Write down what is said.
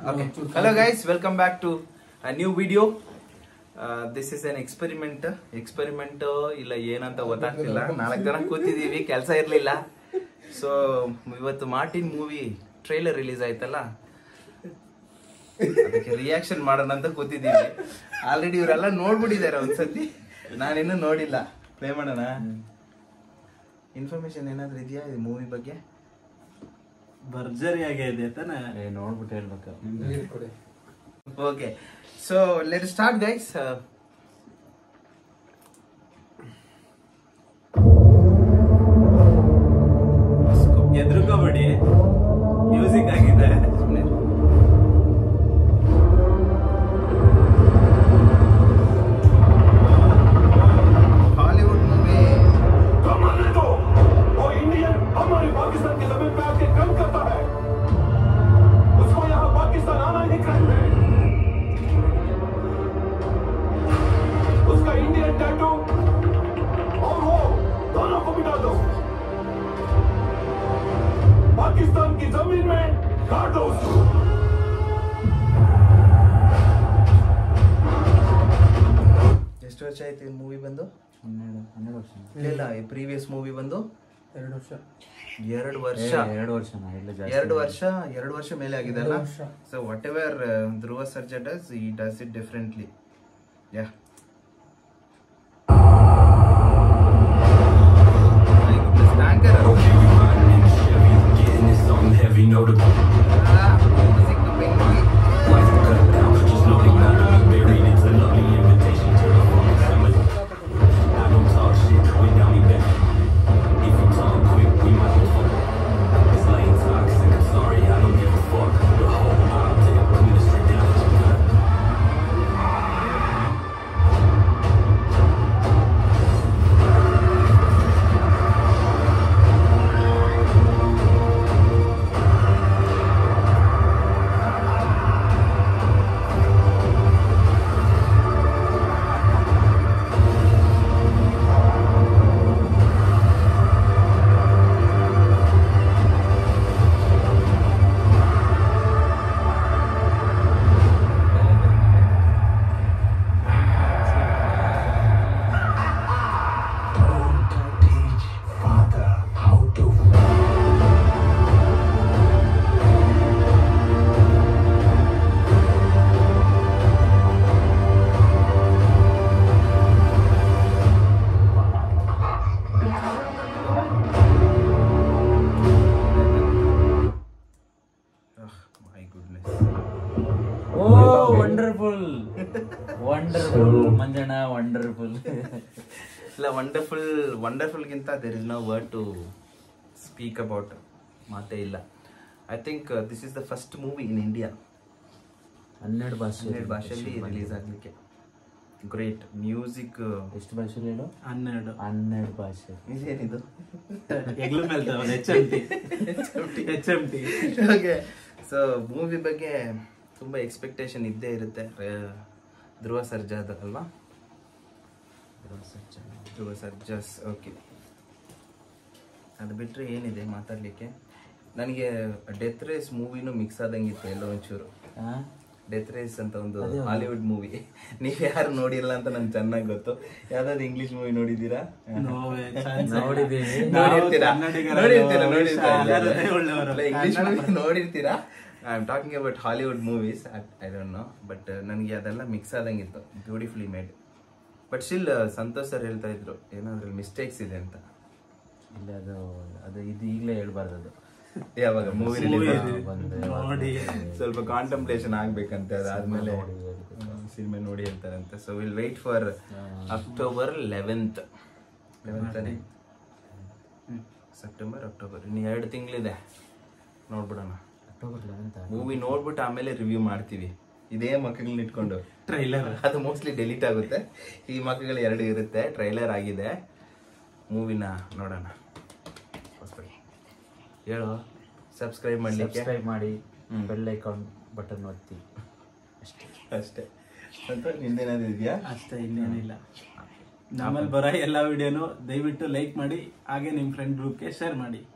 Okay. Hello guys, welcome back to a new video. This is an experiment experiment ಇಲ್ಲ ಏನಂತ ಗೊತ್ತಾಗ್ತಿಲ್ಲ ನಾಲ್ಕು ಜನ ಕೂತಿದೀವಿ ಕೆಲಸ ಇರಲಿಲ್ಲ ಸೊ ಇವತ್ತು ಮಾರ್ಟಿನ್ ಮೂವಿ ಟ್ರೈಲರ್ ರಿಲೀಸ್ ಆಯ್ತಲ್ಲ ಅದಕ್ಕೆ ರಿಯಾಕ್ಷನ್ ಮಾಡೋಣ ಅಂತ ಕೂತಿದ್ದೀವಿ ಆಲ್ರೆಡಿ ಇವರೆಲ್ಲ ನೋಡ್ಬಿಟ್ಟಿದ್ದಾರೆ ಒಂದ್ಸತಿ ನಾನಿನ್ನೂ ನೋಡಿಲ್ಲ ಪ್ಲೇ ಮಾಡೋಣ ಇನ್ಫಾರ್ಮೇಶನ್ ಏನಾದ್ರು ಇದೆಯಾ ಈ ಮೂವಿ ಬಗ್ಗೆ ಭರ್ಜರಿ ಆಗಿದೆ ತಾನೆ ಏ ನೋಡ್ಬಿಟ್ಟು ಹೇಳ್ಬೇಕು okay so let start guys ಎದ್ರುಕೋಬೇಡಿ ಮ್ಯೂಸಿಕ್ ಆಗಿದೆ ಹಾಲಿವುಡ್ ಮೂವಿ कमाने दो वो इंडियन हमारे पाकिस्तान की जमीन पे आके काम करता है उसको यहाँ पाकिस्तान आना ही क्राइम है उसका इंडियन टैटू और वो दोनों को मिटा दो पाकिस्तान की जमीन में गाड़ दो उसको ಎಷ್ಟು ವರ್ಷ ಆಯ್ತು ಈ ಮೂವಿ ಬಂದು ಹನ್ನೆರಡು ಹನ್ನೆರಡು ವರ್ಷ ಇಲ್ಲ ಈ ಪ್ರೀವಿಯಸ್ ಮೂವಿ ಬಂದು ಎರಡು ವರ್ಷ ಎರಡು ಏ, ವರ್ಷ ಎರಡು ವರ್ಷನಾ ಇಲ್ಲ ಜಾಸ್ತಿ ಎರಡು ವರ್ಷ ಎರಡು ವರ್ಷ ಮೇಲೆ ಆಗಿದೆ ಅಲ್ಲ so what ever Dhruva Sarja does ಈ does it differently yeah Getting this something heavy, notable. Life cut down, just know they got me buried. It's a lovely invitation to the full summit. I don't talk shit when down me back. If you talk quick, we might be fucked. It's like toxic, I'm sorry, I don't give a fuck. The whole object, clean the shit down that you got. teach father how to my goodness oh wonderful wonderful Manjanna wonderful ಇಲ್ಲ wonderful ವಂಡರ್ಫುಲ್ಗಿಂತ there is no word to speak about ಮಾತೇ ಇಲ್ಲ I think this is the first movie in India ಹನ್ನೆರಡು ಭಾಷೆ ಹನ್ನೆರಡು ಭಾಷೆಯಲ್ಲಿ release ಆಗಲಿಕ್ಕೆ great music ಎಷ್ಟು ಭಾಷೆಲಿ ಹೇಳು ಹನ್ನೆರಡು ಹನ್ನೆರಡು ಭಾಷೆ ಇದೇನಿದು ಎಗ್ಲು ಮೇಲೆ ತಗೊಂಡು H M T H M T okay so movie ಬಗ್ಗೆ ತುಂಬ ಎಕ್ಸ್ಪೆಕ್ಟೇಷನ್ ಇದ್ದೇ ಇರುತ್ತೆ ರ- ಧ್ರುವ ಸರ್ಜಾದ ಅಲ್ವಾ ಧ್ರುವ ಸರ್ಜಾಸ್ ಓಕೆ ಅದು ಬಿಟ್ಟರೆ ಏನಿದೆ ಮಾತಾಡಲಿಕ್ಕೆ ನನಗೆ ಡೆತ್ ರೇಸ್ ಮೂವಿನೂ ಮಿಕ್ಸ್ ಆದಂಗಿತ್ತು ಎಲ್ಲೋ ಒಂಚೂರು ಆ? ಡೆತ್ ರೇಸ್ ಅಂತ ಒಂದು ಹಾಲಿವುಡ್ ಮೂವಿ ನೀವು ಯಾರು ನೋಡಿಲ್ಲ ಅಂತ ನಂಗೆ ಚೆನ್ನಾಗಿ ಗೊತ್ತು ಯಾವ್ದಾದ್ರು ಇಂಗ್ಲಿಷ್ ಮೂವಿ ನೋಡಿದ್ದೀರಾ ನೋಡಿದೀವಿ ನೋಡಿರ್ತೀರಾ ನೋಡಿರ್ತೀರಾ ಅಲ್ಲರದೇ ಒಳ್ಳೆಯವರು. ನೋಡಿರ್ತೀರಾ ಇಂಗ್ಲಿಷ್ ಮೂವಿ ನೋಡಿರ್ತೀರಾ I am talking about Hollywood movies I don't know but ನನಗೆ ಅದೆಲ್ಲ ಮಿಕ್ಸ್ ಆದಂಗಿತ್ತು beautifully made but still Santosh sir ಹೇಳ್ತಾ ಇದ್ರು ಏನೋ ಅದ್ರಲ್ಲಿ ಮಿಸ್ಟೇಕ್ಸ್ ಇದೆ ಅಂತ ಇಲ್ಲ ಅದು ಅದು ಇದು ಈಗಲೇ ಹೇಳ್ಬಾರ್ದು ಅದು ಯಾವಾಗ ಮೂವಿ ರಿಲೀಸ್ ಬಂದು ನೋಡಿ ಸ್ವಲ್ಪ ಕಾಂಟಂಪ್ಲೇಷನ್ ಆಗ್ಬೇಕಂತೆ ಅದಾದ್ಮೇಲೆ ಸಿನಿಮಾ ನೋಡಿ ಹೇಳ್ತಾರಂತೆ so will wait for October eleventh ಲೆವೆಂತನೇ ಸೆಪ್ಟೆಂಬರ್ ಅಕ್ಟೋಬರ್ ಇನ್ನು ಎರಡು ತಿಂಗಳಿದೆ ನೋಡ್ಬಿಡೋಣ ಅಕ್ಟೋಬರ್ ಲೆವೆಂತ್ ಮೂವಿ ನೋಡ್ಬಿಟ್ಟು ಆಮೇಲೆ ರಿವ್ಯೂ ಮಾಡ್ತೀವಿ ಇದೇ ಮಕ್ಕಳನ್ನ ಇಟ್ಕೊಂಡು ಟ್ರೈಲರ್ ಅದು ಮೋಸ್ಟ್ಲಿ ಡೆಲೀಟ್ ಆಗುತ್ತೆ ಈ ಮಕ್ಕಳು ಎರಡು ಇರುತ್ತೆ ಟ್ರೈಲರ್ ಆಗಿದೆ ಮೂವಿನ ನೋಡೋಣ ಹೊಸ್ದಾಗಿ. ಹೇಳು ಸಬ್ಸ್ಕ್ರೈಬ್ ಮಾಡ್ಲಿಕ್ಕೆ ಸಬ್ಸ್ಕ್ರೈಬ್ ಮಾಡಿ ಬೆಲ್ ಐಕಾನ್ ಬಟನ್ ಒತ್ತಿ ಅಷ್ಟೇ ಅಷ್ಟೇ ಅಂತ ನಿಂದೇನಾದ್ರು ಇದೆಯಾ ಅಷ್ಟೇ ಇನ್ನೇನಿಲ್ಲ ನಮ್ಮಲ್ಲಿ ಬರೋ ಎಲ್ಲ ವಿಡಿಯೋನು ದಯವಿಟ್ಟು ಲೈಕ್ ಮಾಡಿ ಹಾಗೆ ನಿಮ್ಮ ಫ್ರೆಂಡ್ ಗ್ರೂಪ್ಗೆ ಶೇರ್ ಮಾಡಿ